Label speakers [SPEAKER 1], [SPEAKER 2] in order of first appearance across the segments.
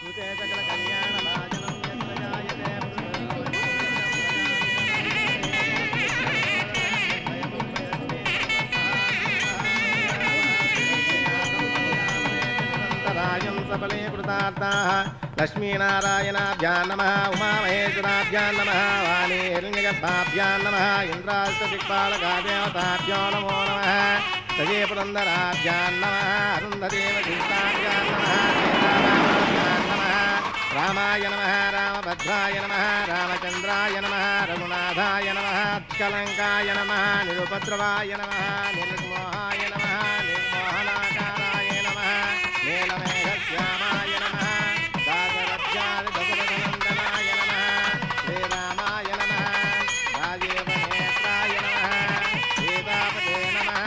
[SPEAKER 1] రాయం సఫలే కృతార్థాః లక్ష్మీనారాయణాభ్యాం నమః ఉమామహేశ్వరాభ్యాం నమః వాణీర్ణ్యగర్భాభ్యాం నమః ఇంద్రాష్టదిక్పాలకాదేవతాభ్యో నమో నమః సజే పురందరాభ్యాం నమః అరుంధదేవ కీర్తాభ్యాం నమః సీతారామాభ్యాం నమః రామాయ నమః రామభద్రాయ నమః రామచంద్రాయ నమః రఘునాథాయ నమః ఉత్కలంకాయ నమః నిరుపద్రవాయ నమః నిర్మోహాయ నమః నిర్మోహనాకారాయ నమః నీలమేఘశ్యామాయ నమః దాసరథ్యాది దశరథనందనాయ నమః శ్రీరామాయ నమః రాజీవనేత్రాయ నమః సీతాపతే నమః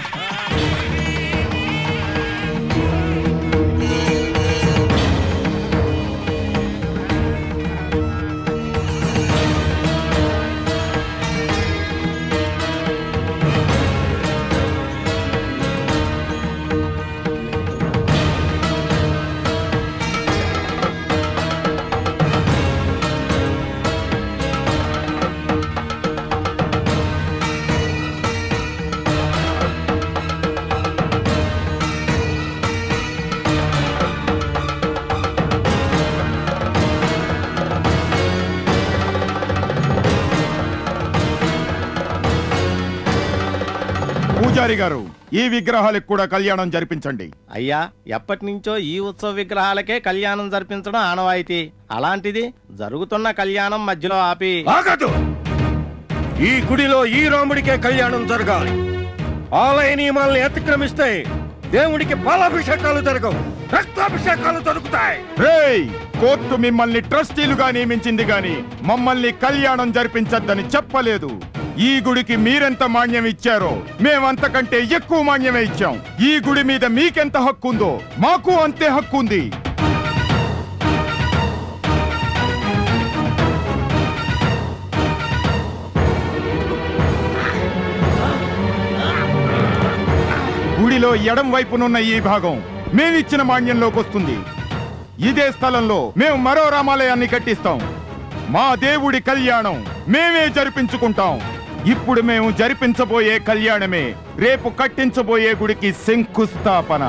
[SPEAKER 2] పూజారి గారు ఈ విగ్రహాలకు కూడా కళ్యాణం జరిపించండి
[SPEAKER 1] అయ్యా ఎప్పటి నుంచో ఈ ఉత్సవ విగ్రహాలకే కళ్యాణం జరిపించడం ఆనవాయితీ అలాంటిది జరుగుతున్న కళ్యాణం మధ్యలో ఆపి
[SPEAKER 3] ఆగదు ఈ గుడిలో ఈ రాముడికే కళ్యాణం జరగాలి ఆలయ నియమాల్ని అతిక్రమిస్తే దేవుడికి పాలాభిషేకాలు జరగవు రక్తాభిషేకాలు జరుగుతాయి
[SPEAKER 2] రేయ్ కోర్టు మిమ్మల్ని ట్రస్టీలుగా నియమించింది గాని మమ్మల్ని కళ్యాణం జరిపించద్దని చెప్పలేదు ఈ గుడికి మీరెంత మాన్యం ఇచ్చారో మేమంతకంటే ఎక్కువ మాన్యమే ఇచ్చాం ఈ గుడి మీద మీకెంత హక్కు ఉందో మాకు అంతే హక్కు ఉంది గుడిలో ఎడం వైపునున్న ఈ భాగం మేమిచ్చిన మాన్యంలోకి వస్తుంది ఇదే స్థలంలో మేము మరో రామాలయాన్ని కట్టిస్తాం మా దేవుడి కళ్యాణం మేమే జరిపించుకుంటాం ఇప్పుడు మేము జరిపించబోయే కళ్యాణమే రేపు కట్టించబోయే గుడికి శంకుస్థాపన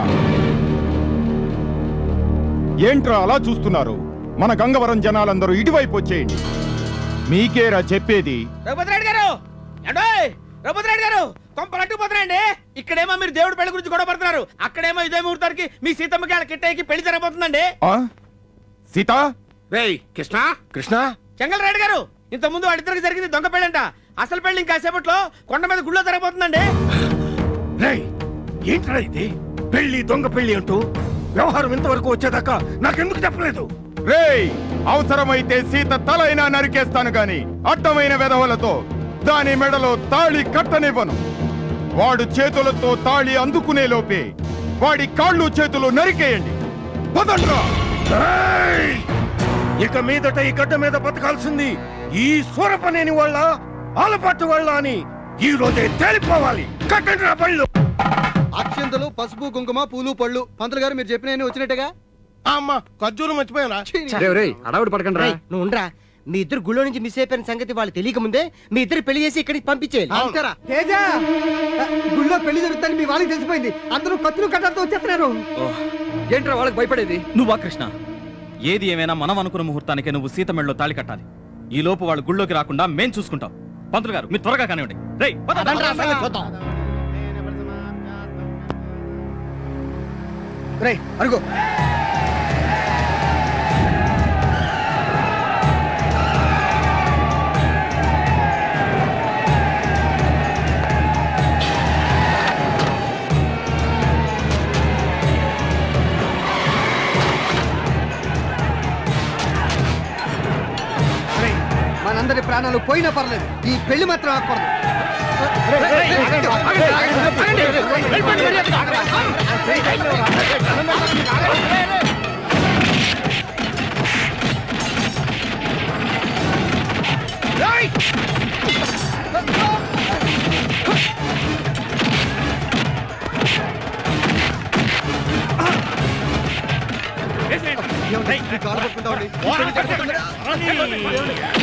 [SPEAKER 2] ఏంట్రా అలా చూస్తున్నారు మన గంగవరం జనాలందరూ ఇటువైపు వచ్చేయండి మీకేరా చెప్పేది
[SPEAKER 4] రఘుపతిరెడ్డి గారు ఏండోయ్ రఘుపతిరెడ్డి గారు కొంపలు అట్టుకుపోతున్నాయండి ఇక్కడేమో మీరు దేవుడి పెళ్లి గురించి గొడవ పడుతున్నారు అక్కడేమో ఇదే ముహూర్తానికి మీ సీతమ్మకి వాళ్ళ కిట్టయ్యకి పెళ్లి జరగబోతుందండి
[SPEAKER 2] ఆ? సీత
[SPEAKER 3] రేయ్ కృష్ణ కృష్ణ
[SPEAKER 4] చెంగల్రెడ్డి గారు ఇంత ముందు వాడిద్దరికి జరిగింది దొంగ పెళ్ళంట అసలు పెళ్లి ఇంకాసేపట్లో కొండ మీద గుళ్ళో జరగబోతుందండి
[SPEAKER 3] రేయ్ ఏంట్రా ఇది పెళ్లి దొంగ పెళ్లి అంటూ వ్యవహారం ఇంతవరకు వచ్చేదాకా నాకెందుకు చెప్పలేదు
[SPEAKER 2] రేయ్ అవసరమైతే సీత తలైనా నరికేస్తాను గాని అడ్డమైన వెధవలతో దాని మెడలో తాళి కట్టనివ్వను వాడు చేతులతో తాళి అందుకునే లోపే వాడి కాళ్ళు చేతులు నరికేయండి పదండ్రా
[SPEAKER 3] ఏయ్! ఇక మీదట ఈ గడ్డ మీద బతకాల్సింది ఈ సూరపనేని వాళ్ళ ఆలపాటు వాళ్ళ అని ఈ రోజే తేలిపోవాలి కట్టండి రా బళ్ళు
[SPEAKER 5] అక్షంతలు పసుపు కుంకుమ పూలు పళ్ళు పంతులు గారు మీరు చెప్పిన వచ్చినట్టుగా
[SPEAKER 1] అమ్మ ఖర్జూరం మర్చిపోయానా
[SPEAKER 5] అడవుడు పడకండి రా
[SPEAKER 6] నువ్వు ఉండరా మీ ఇద్దరు గుళ్ళో నుంచి మిస్ అయిపోయిన సంగతి వాళ్ళు తెలియక ముందే మీ ఇద్దరు పెళ్లి చేసి ఇక్కడికి పంపించేయాలి
[SPEAKER 5] అంతేరా
[SPEAKER 7] తేజ గుళ్ళో పెళ్లి జరుగుతుందని మీ వాళ్ళకి తెలిసిపోయింది అందరూ కత్తులు కట్టలతో వచ్చేస్తున్నారు
[SPEAKER 5] ఏంట్రా వాళ్ళకి భయపడేది
[SPEAKER 8] నువ్వా కృష్ణ ఏది ఏమైనా మనం అనుకున్న ముహూర్తానికే నువ్వు సీత మెళ్ళలో తాళి కట్టాలి ఈ లోపు వాళ్ళు గుళ్ళోకి రాకుండా మేం చూసుకుంటాం పంతులు గారు మీరు త్వరగా కానివ్వండి రేయ్ పద.
[SPEAKER 5] రే అరుగు రేయ్, మనందరి ప్రాణాలు పోయినా పర్లేదు ఈ పెళ్లి మాత్రం ఆకూడదు ఏమండి మీ కాళ్ళు పట్టుకుంటామండి ఈ పెళ్లి జరుగుతుందా?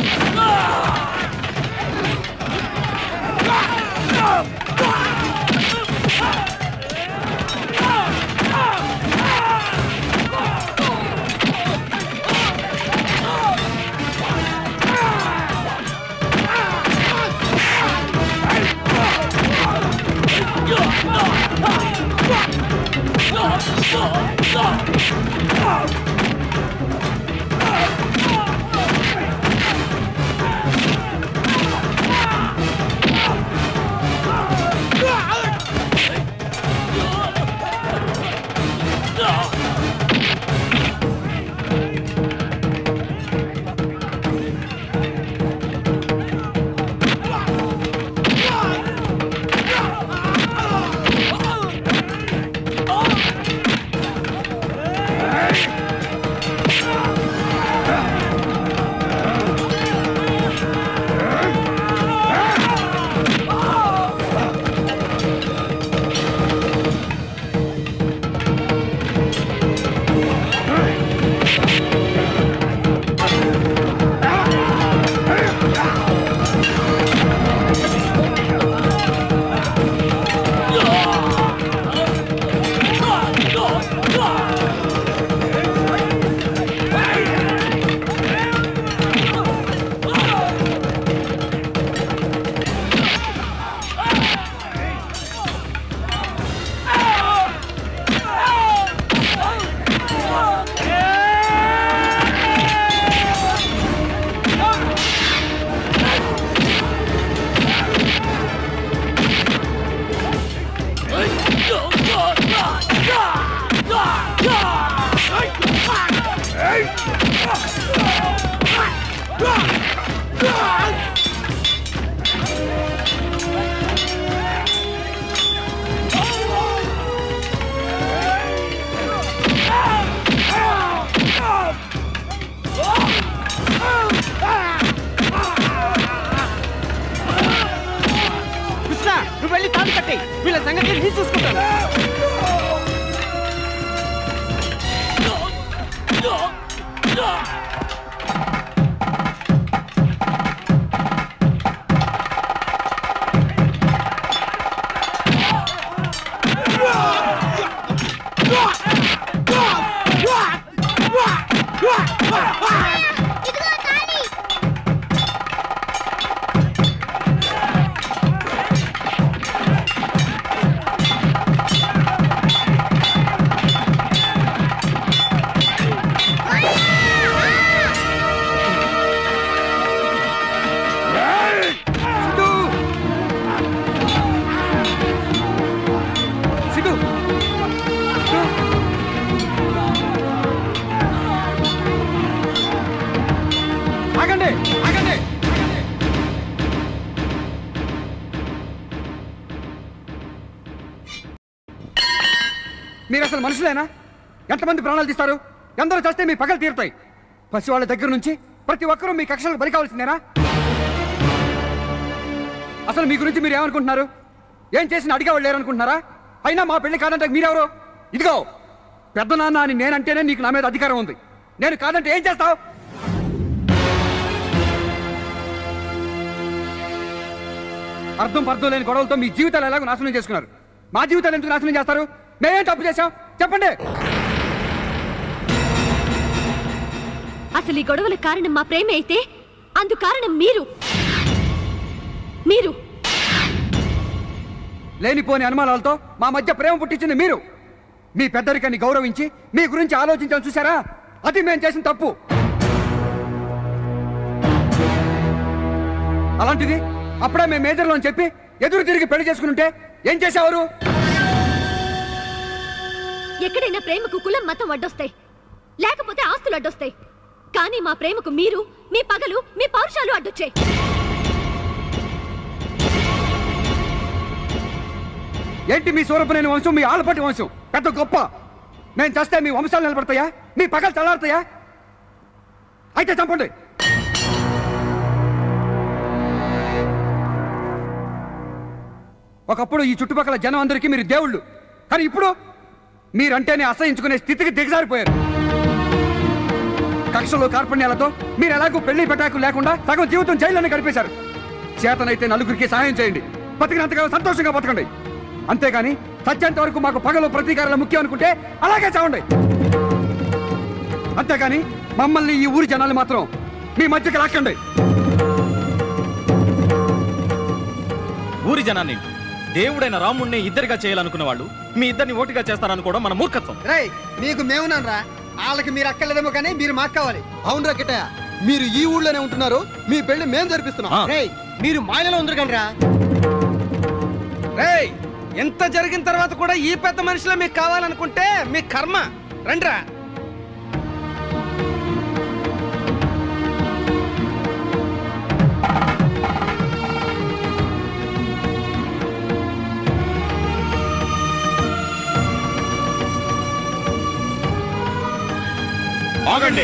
[SPEAKER 6] కృష్ణ నువ్వు వెళ్ళి తాడు కట్టి వీళ్ళ సంగతి నేను చూసుకుంటాను
[SPEAKER 5] సిద్ధు సిద్ధు ఆగండి ఆగండి మీరు అసలు మనుషులేనా ఎంతమంది ప్రాణాలు తీస్తారు ఎందరూ చేస్తే మీ పగలు తీరుతాయి పసి వాళ్ళ దగ్గర నుంచి ప్రతి ఒక్కరూ మీ కక్షలకు బలి కావాల్సిందేనా అసలు మీ గురించి మీరు ఏమనుకుంటున్నారు ఏం చేసిన అడిగేవాళ్ళు లేరనుకుంటున్నారా అయినా మా పెళ్లి కాదంటే మీరెవరు ఇదిగో పెద్ద నాన్న అని నేనంటేనే నీకు నా మీద అధికారం ఉంది నేను కాదంటే ఏం చేస్తావు అర్థం పర్థం లేని గొడవలతో మీ జీవితాలు ఎలాగో నాశనం చేసుకున్నారు మా జీవితాలు ఎందుకు నాశనం చేస్తారు మేమేం తప్పు చేశాం చెప్పండి
[SPEAKER 9] అసలు ఈ గొడవలకు కారణం మా ప్రేమ అయితే అందు కారణం మీరు మీరు
[SPEAKER 5] లేనిపోని అనుమానాలతో మా మధ్య ప్రేమ పుట్టించింది మీరు మీ పెద్దరికాన్ని గౌరవించి మీ గురించి ఆలోచించాలని చూసారా అది మేము చేసిన తప్పు అలాంటిది అప్పుడే మేము మేజర్లో అని చెప్పి ఎదురు తిరిగి పెళ్లి చేసుకుంటే ఏం చేసేవారు
[SPEAKER 9] ఎక్కడైనా ప్రేమకు కులం మతం అడ్డొస్తాయి లేకపోతే ఆస్తులు అడ్డొస్తాయి కానీ మా ప్రేమకు మీరు మీ పగలు మీ పౌరుషాలు అడ్డొచ్చాయి
[SPEAKER 5] ఏంటి మీ సూరపనేని వంశం మీ ఆలపట్టి వంశం పెద్ద గొప్ప నేను చేస్తే మీ వంశాలు నిలబడతాయా మీ పగలు చల్లారుతాయా అయితే చంపండి ఒకప్పుడు ఈ చుట్టుపక్కల జనం అందరికీ మీరు దేవుళ్ళు కానీ ఇప్పుడు మీరంటేనే అసహించుకునే స్థితికి దిగజారిపోయారు కక్షలు కార్పణ్యాలతో మీరు ఎలాగో పెళ్లి పెటాకు లేకుండా సగం జీవితం జైల్లోనే గడిపేశారు చేతనైతే నలుగురికి సహాయం చేయండి బతికినంతగా సంతోషంగా బతకండి అంతేగాని సత్యంత వరకు మాకు పగలు ప్రతీకారాలు ముఖ్యం అనుకుంటే అలాగే చావండి అంతేగాని మమ్మల్ని ఈ ఊరి జనాలు మాత్రం మీ మధ్యకి లాక్కండి
[SPEAKER 8] ఊరి జనాన్ని దేవుడైన రాముణ్ణి ఇద్దరిగా చేయాలనుకున్న వాళ్ళు మీ ఇద్దరిని ఓటిగా చేస్తారనుకోవడం మన మూర్ఖత్వం
[SPEAKER 7] రై మీకు మేమున్నాం రా వాళ్ళకి మీరు అక్కర్లేదేమో కానీ మీరు మాకు కావాలి అవునరా కిట్టయ్య మీరు ఈ ఊళ్ళోనే ఉంటున్నారు మీ పెళ్లి మేము జరిపిస్తున్నాం
[SPEAKER 8] ఆ.
[SPEAKER 6] రేయ్ మీరు మాయలో ఉందరు రా
[SPEAKER 4] రేయ్ ఎంత జరిగిన తర్వాత కూడా ఈ పెద్ద మనిషిలో మీకు కావాలనుకుంటే మీ కర్మ రండ్రా
[SPEAKER 2] ఆగండి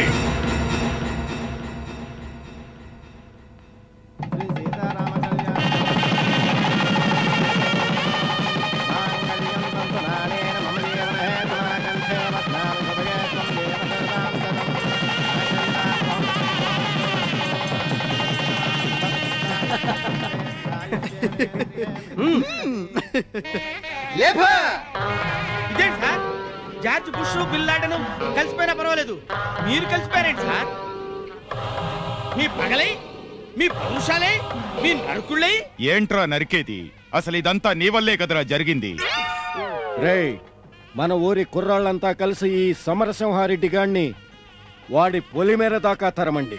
[SPEAKER 4] ఇదేంటి sir George Bush Bill Laden కలిసిపోయినా పర్వాలేదు మీరు కలిసిపోయారేంటి సార్ మీ పగలై మీ పౌరుషాలై మీ నరుకుళ్ళై
[SPEAKER 2] ఏంట్రా నరికేది అసలు ఇదంతా నీ వల్లే కదరా జరిగింది
[SPEAKER 3] రేయ్ మన ఊరి కుర్రాళ్ళంతా కలిసి ఈ సమరసింహారెడ్డి గాడిని వాడి పొలిమేర దాకా తరమండి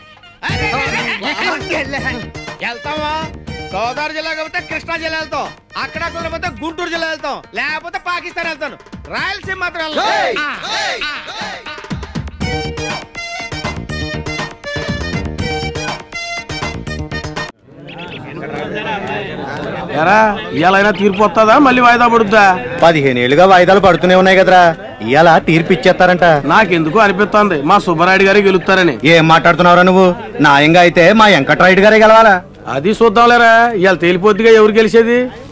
[SPEAKER 4] వెళ్తామా గోదావరి జిల్లా కాబట్టి కృష్ణా జిల్లా వెళ్తాం అక్కడ కుదరపోతే గుంటూరు జిల్లా వెళ్తాం లేకపోతే పాకిస్తాన్ వెళ్తాను రాయలసీమ మాత్రం వెళ్ళను. ఆ, ఆ.
[SPEAKER 10] ఎరా ఇవాళైనా తీర్పు వస్తుందా మళ్ళీ వాయిదా పడుద్దా
[SPEAKER 6] పదిహేను ఏళ్ళుగా వాయిదాలు పడుతూనే ఉన్నాయి కదరా ఇవాళ తీర్పు ఇచ్చేస్తారంట
[SPEAKER 10] నాకెందుకు అనిపిస్తుంది మా సుబ్బరాయుడు గారే గెలుస్తారని
[SPEAKER 6] ఏం మాట్లాడుతున్నావురా నువ్వు న్యాయంగా అయితే మా వెంకట్రాయుడు గారే గెలవాలా
[SPEAKER 10] అది చూద్దాంలేరా ఇవాళ తేలిపోద్దిగా ఎవరు గెలిచేది